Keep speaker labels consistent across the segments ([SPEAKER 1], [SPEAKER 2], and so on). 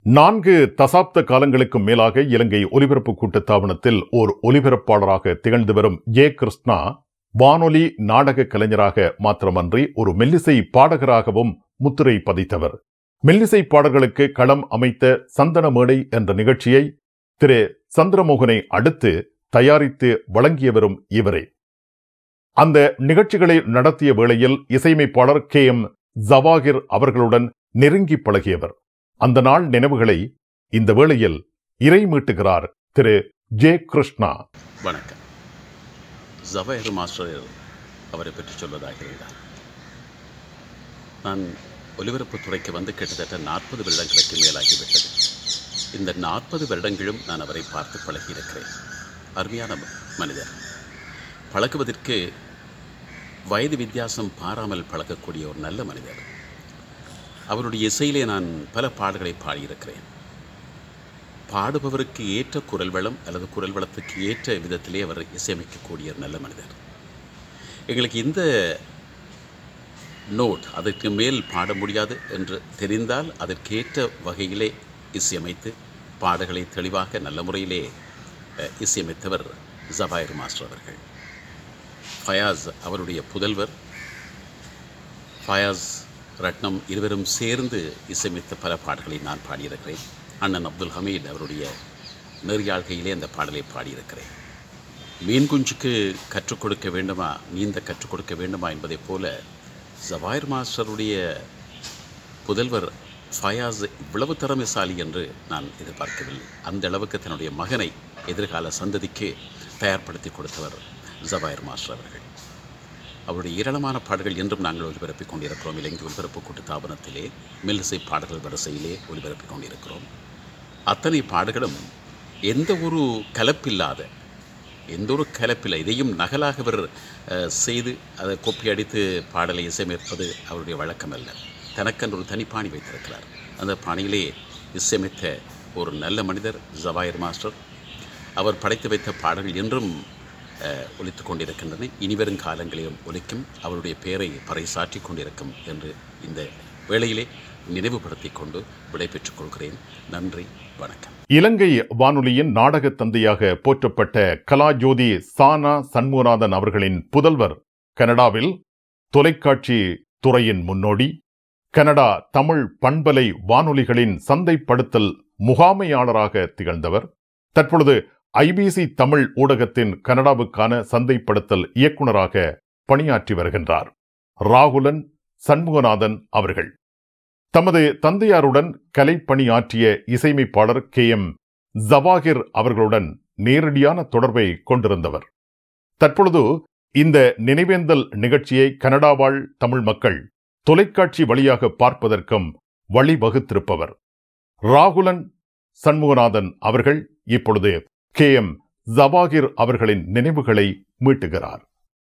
[SPEAKER 1] நான்கு தசாப்த காலங்களுக்கு மேலாக இலங்கை ஒலிபரப்பு கூட்டத்தாபனத்தில் ஓர் ஒலிபரப்பாளராக திகழ்ந்து வரும் ஏ கிருஷ்ணா வானொலி நாடக கலைஞராக மாத்திரமன்றி ஒரு மெல்லிசை பாடகராகவும் முத்திரை பதித்தவர் மெல்லிசை பாடல்களுக்கு களம் அமைத்த சந்தன மேடை என்ற நிகழ்ச்சியை திரு சந்திரமோகனை அடுத்து தயாரித்து வழங்கியவரும் இவரே அந்த நிகழ்ச்சிகளை நடத்திய வேளையில் இசையமைப்பாளர் கே எம் ஜவாகிர் அவர்களுடன் நெருங்கி பழகியவர் அந்த நாள் நினைவுகளை இந்த வேளையில் இறை மீட்டுகிறார் திரு ஜே கிருஷ்ணா
[SPEAKER 2] வணக்கம் ஜவையர் மாஸ்டர் அவரை பற்றி சொல்வதாக இருந்தார் நான் ஒலிபரப்புத் துறைக்கு வந்து கிட்டத்தட்ட நாற்பது வருடங்களுக்கு மேலாகிவிட்டது இந்த நாற்பது வருடங்களும் நான் அவரை பார்த்து பழகியிருக்கிறேன் அருமையான மனிதர் பழகுவதற்கு வயது வித்தியாசம் பாராமல் பழகக்கூடிய ஒரு நல்ல மனிதர் அவருடைய இசையிலே நான் பல பாடல்களை பாடியிருக்கிறேன் பாடுபவருக்கு ஏற்ற குரல் வளம் அல்லது குரல் வளத்துக்கு ஏற்ற விதத்திலே அவர் இசையமைக்கக்கூடிய ஒரு நல்ல மனிதர் எங்களுக்கு இந்த நோட் அதற்கு மேல் பாட முடியாது என்று தெரிந்தால் அதற்கேற்ற வகையிலே இசையமைத்து பாடல்களை தெளிவாக நல்ல முறையிலே அஹ், இசையமைத்தவர் ஜபாயர் மாஸ்டர் அவர்கள் ஃபயாஸ் அவருடைய புதல்வர் ஃபயாஸ் ரட்னம் இருவரும் சேர்ந்து இசையமைத்த பல பாடல்களை நான் பாடியிருக்கிறேன் அண்ணன் அப்துல் ஹமீத் அவருடைய நெறியாழ்கையிலே அந்த பாடலை பாடியிருக்கிறேன் மீன் குஞ்சுக்கு கற்றுக் கொடுக்க வேண்டுமா நீந்த கற்றுக் கொடுக்க வேண்டுமா என்பதைப் போல ஜவாயர் மாஸ்டருடைய புதல்வர் ஃபயாஸ் இவ்வளவு திறமைசாலி என்று நான் எதிர்பார்க்கவில்லை அந்த அளவுக்கு தன்னுடைய மகனை எதிர்கால சந்ததிக்கு தயார்படுத்தி கொடுத்தவர் ஜவாயர் மாஸ்டர் அவர்கள் அவருடைய ஏராளமான பாடல்கள் என்றும் நாங்கள் ஒலிபரப்பிக் கொண்டிருக்கிறோம் இலங்கை ஒலிபரப்பு கூட்டு தாபனத்திலே மெல்லிசை பாடல்கள் வரிசையிலே ஒலிபரப்பிக் கொண்டிருக்கிறோம் அத்தனை பாடல்களும் எந்த ஒரு கலப்பில்லாத எந்த ஒரு கலப்பில்லை இதையும் நகலாக இவர் அஹ், செய்து அதை கொப்பி அடித்து பாடலை இசையமைப்பது அவருடைய வழக்கம் அல்ல தனக்கென்று ஒரு தனி பாணி வைத்திருக்கிறார் அந்த பாணியிலே இசையமைத்த ஒரு நல்ல மனிதர் ஜவாயர் மாஸ்டர் அவர் படைத்து வைத்த பாடல்கள் என்றும் அஹ், ஒலித்துக் கொண்டிருக்கின்றன இனிவரும் காலங்களிலும் ஒலிக்கும் அவருடைய பெயரை பறைசாற்றிக் கொண்டிருக்கும் என்று இந்த வேளையிலே நினைவுபடுத்திக் கொண்டு விடைபெற்றுக் கொள்கிறேன் நன்றி வணக்கம்
[SPEAKER 1] இலங்கை வானொலியின் நாடக தந்தையாக போற்றப்பட்ட கலாஜோதி சானா சண்முகநாதன் அவர்களின் புதல்வர் கனடாவில் தொலைக்காட்சி துறையின் முன்னோடி கனடா தமிழ் பண்பலை வானொலிகளின் சந்தைப்படுத்தல் முகாமையாளராக திகழ்ந்தவர் தற்பொழுது ஐபிசி தமிழ் ஊடகத்தின் கனடாவுக்கான சந்தைப்படுத்தல் இயக்குனராக பணியாற்றி வருகின்றார் ராகுலன் சண்முகநாதன் அவர்கள் தமது தந்தையாருடன் கலைப்பணியாற்றிய இசையமைப்பாளர் கே எம் ஜவாகிர் அவர்களுடன் நேரடியான தொடர்பை கொண்டிருந்தவர் தற்பொழுது இந்த நினைவேந்தல் நிகழ்ச்சியை கனடா வாழ் தமிழ் மக்கள் தொலைக்காட்சி வழியாக பார்ப்பதற்கும் வழிவகுத்திருப்பவர் ராகுலன் சண்முகநாதன் அவர்கள் இப்பொழுது கே எம் ஜவாகிர் அவர்களின் நினைவுகளை மீட்டுகிறார்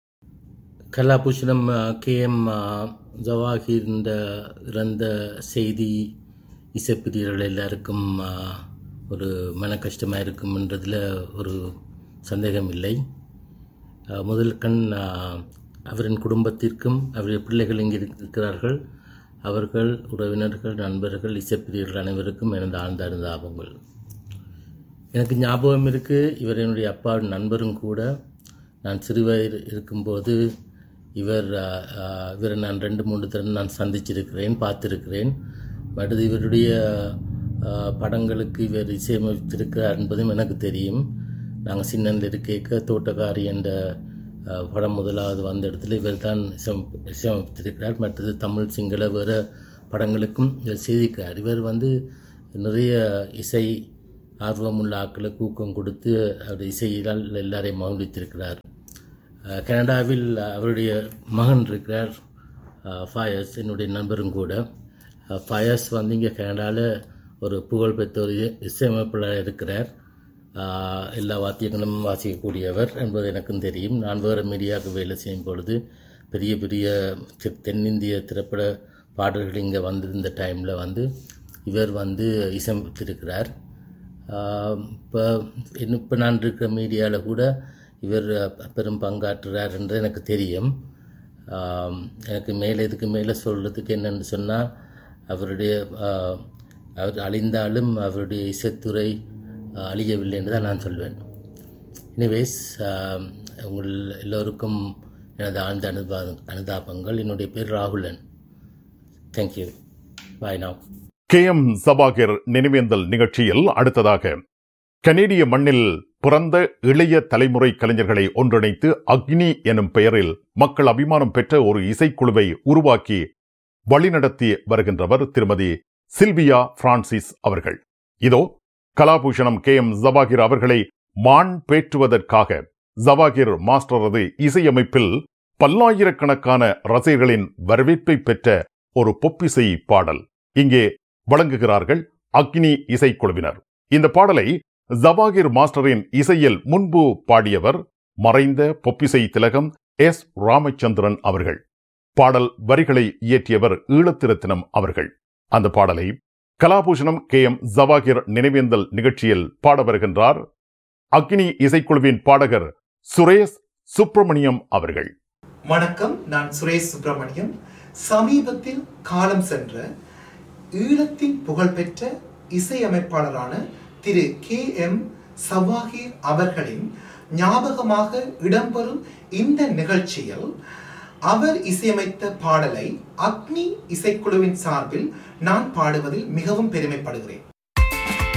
[SPEAKER 3] கலாபூஷணம் கே எம் ஜவாஹிர் இந்த இறந்த செய்தி இசைப்பிரியர்கள் எல்லாருக்கும் ஆ, ஒரு மன கஷ்டமாக இருக்கும்ன்றதில் ஒரு சந்தேகம் இல்லை ஆ, முதல் கண் ஆ, அவரின் குடும்பத்திற்கும் அவருடைய பிள்ளைகள் இங்கே இருக்கிறார்கள் அவர்கள் உறவினர்கள் நண்பர்கள் இசைப்பிரியர்கள் அனைவருக்கும் எனது ஆழ்ந்த அனுதாபங்கள் எனக்கு ஞாபகம் இருக்குது இவர் என்னுடைய அப்பாவின் நண்பரும் கூட நான் சிறுவயது இருக்கும்போது இவர் ஆ, ஆ, இவரை நான் ரெண்டு மூன்று தடவை நான் சந்திச்சிருக்கிறேன் பார்த்திருக்கிறேன் அடுத்து இவருடைய ஆ, படங்களுக்கு இவர் இசையமைத்திருக்கிறார் என்பதும் எனக்கு தெரியும் நாங்கள் சின்னந்தில் இருக்க தோட்டக்காரி என்ற ஆ, படம் முதலாவது வந்த இடத்துல இவர் தான் இசையமைப்பு இசையமைத்திருக்கிறார் மற்றது தமிழ் சிங்கள வேறு படங்களுக்கும் இவர் செய்திருக்கிறார் இவர் வந்து நிறைய இசை ஆர்வமுள்ள ஆட்களுக்கு ஊக்கம் கொடுத்து அவருடைய இசையினால் எல்லாரையும் மகிழ்வித்திருக்கிறார் அஹ் கனடாவில் அவருடைய மகன் இருக்கிறார் அஹ் ஃபயஸ் என்னுடைய நண்பரும் கூட அஹ் ஃபயஸ் வந்து இங்கே கனடாவில் ஒரு புகழ்பெற்ற ஒரு இ- இசையமைப்பாளர் இருக்கிறார் அஹ் எல்லா வாத்தியங்களும் வாசிக்கக்கூடியவர் என்பது எனக்கும் தெரியும் நான் வேறு மீடியாவுக்கு வேலை செய்யும் பொழுது பெரிய பெரிய தெ- தென்னிந்திய திரைப்பட பாடல்கள் இங்கே வந்திருந்த டைமில் வந்து இவர் வந்து இசையமைத்திருக்கிறார் இப்போ இப்போ நான் இருக்கிற மீடியாவில் கூட இவர் பெரும் பங்காற்றுறார் என்று எனக்கு தெரியும் ஆம், எனக்கு மேலே இதுக்கு மேலே சொல்கிறதுக்கு என்னென்னு சொன்னால் அவருடைய ஆ, அவர் அழிந்தாலும் அவருடைய இசைத்துறை அஹ், அழியவில்லை என்று தான் நான் சொல்வேன் எனிவேஸ் உங்கள் எல்லோருக்கும் எனது ஆழ்ந்த அனுபா அனுதாபங்கள் என்னுடைய பேர் Rahulan thank you bye now
[SPEAKER 1] K M Sabakar நினைவேந்தல் நிகழ்ச்சியில் அடுத்ததாக கனேடிய மண்ணில் பிறந்த இளைய தலைமுறை கலைஞர்களை ஒன்றிணைத்து அக்னி எனும் பெயரில் மக்கள் அபிமானம் பெற்ற ஒரு இசைக்குழுவை உருவாக்கி வழிநடத்தி வருகின்றவர் திருமதி சில்வியா பிரான்சிஸ் அவர்கள் இதோ கலாபூஷணம் கே எம் ஜவாகிர் அவர்களை மான் பேற்றுவதற்காக ஜவாகிர் மாஸ்டரது இசையமைப்பில் பல்லாயிரக்கணக்கான ரசிகர்களின் வரவேற்பை பெற்ற ஒரு பொப்பிசை பாடல் இங்கே வழங்குகிறார்கள் அக்னி இசைக்குழுவினர் இந்த பாடலை ஜவாகிர் மாஸ்டரின் இசையில் முன்பு பாடியவர் மறைந்த பொப்பிசை திலகம் எஸ் ராமச்சந்திரன் அவர்கள் பாடல் வரிகளை இயற்றியவர் ஈழத்திரத்தினம் அவர்கள் அந்த பாடலை கலாபூஷணம் கே எம் ஜவாகிர் நினைவேந்தல் நிகழ்ச்சியில் பாட வருகின்றார் அக்னி இசைக்குழுவின் பாடகர் சுரேஷ் சுப்பிரமணியம் அவர்கள்
[SPEAKER 4] வணக்கம் நான் சுரேஷ் சுப்பிரமணியம் சமீபத்தில் காலம் சென்ற ஈழத்தின் புகழ்பெற்ற இசையமைப்பாளரான திரு கே எம் சவாஹிர் அவர்களின் ஞாபகமாக இடம்பெறும் இந்த நிகழ்ச்சியில் அவர் இசையமைத்த பாடலை அக்னி இசைக்குழுவின் சார்பில் நான் பாடுவதில் மிகவும் பெருமைப்படுகிறேன்